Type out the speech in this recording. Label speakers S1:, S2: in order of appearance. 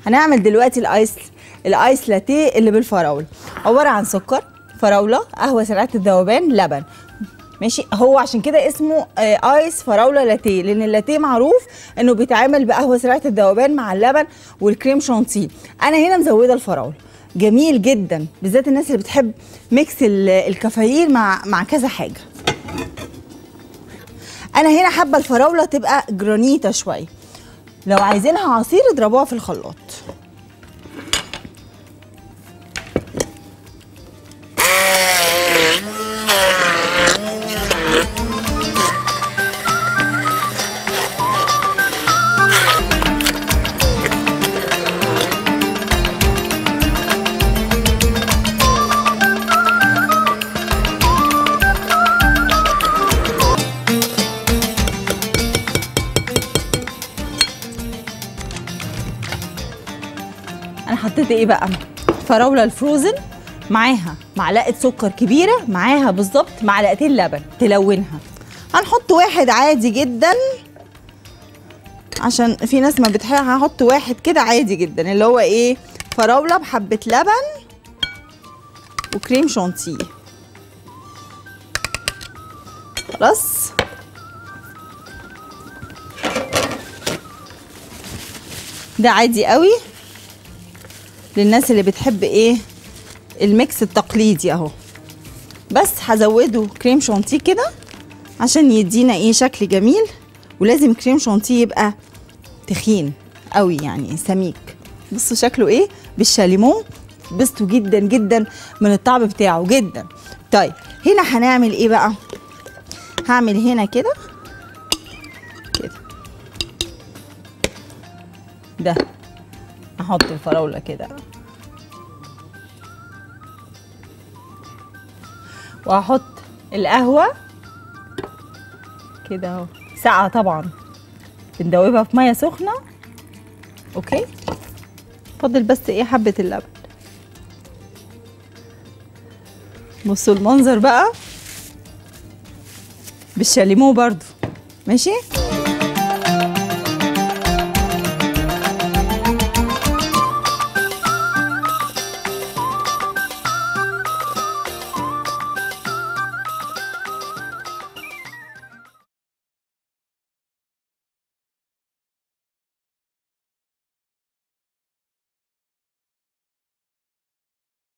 S1: هنعمل دلوقتي الايس الايس لاتيه اللي بالفراوله عباره عن سكر فراوله قهوه سريعه الذوبان لبن ماشي هو عشان كده اسمه آه، ايس فراوله لاتيه لان اللاتيه معروف انه بيتعمل بقهوه سريعه الذوبان مع اللبن والكريم شانتيه انا هنا مزوده الفراوله جميل جدا بالذات الناس اللي بتحب ميكس ال- الكافيين مع مع كذا حاجه انا هنا حابه الفراوله تبقى جرانيتا شويه لو عايزينها عصير اضربوها في الخلاط انا حطيت ايه بقى فراوله الفروزن معاها معلقه سكر كبيره معاها بالظبط معلقتين لبن تلونها هنحط واحد عادي جدا عشان في ناس ما بتحب هحط واحد كده عادي جدا اللي هو ايه فراوله بحبه لبن وكريم شانتيه خلاص ده عادي قوي للناس اللي بتحب ايه الميكس التقليدي اهو بس هزوده كريم شانتيه كده عشان يدينا ايه شكل جميل ولازم كريم شانتيه يبقى تخين قوي يعني سميك بصوا شكله ايه بالشاليمو بسطوا جدا جدا من الطعم بتاعه جدا طيب هنا هنعمل ايه بقى هعمل هنا كده كده ده احط الفراوله كده وهحط القهوه كده اهو ساقعه طبعا بندوبها في ميه سخنه اوكي فاضل بس ايه حبه اللبن بصوا المنظر بقى بالشاليمو برضو ماشي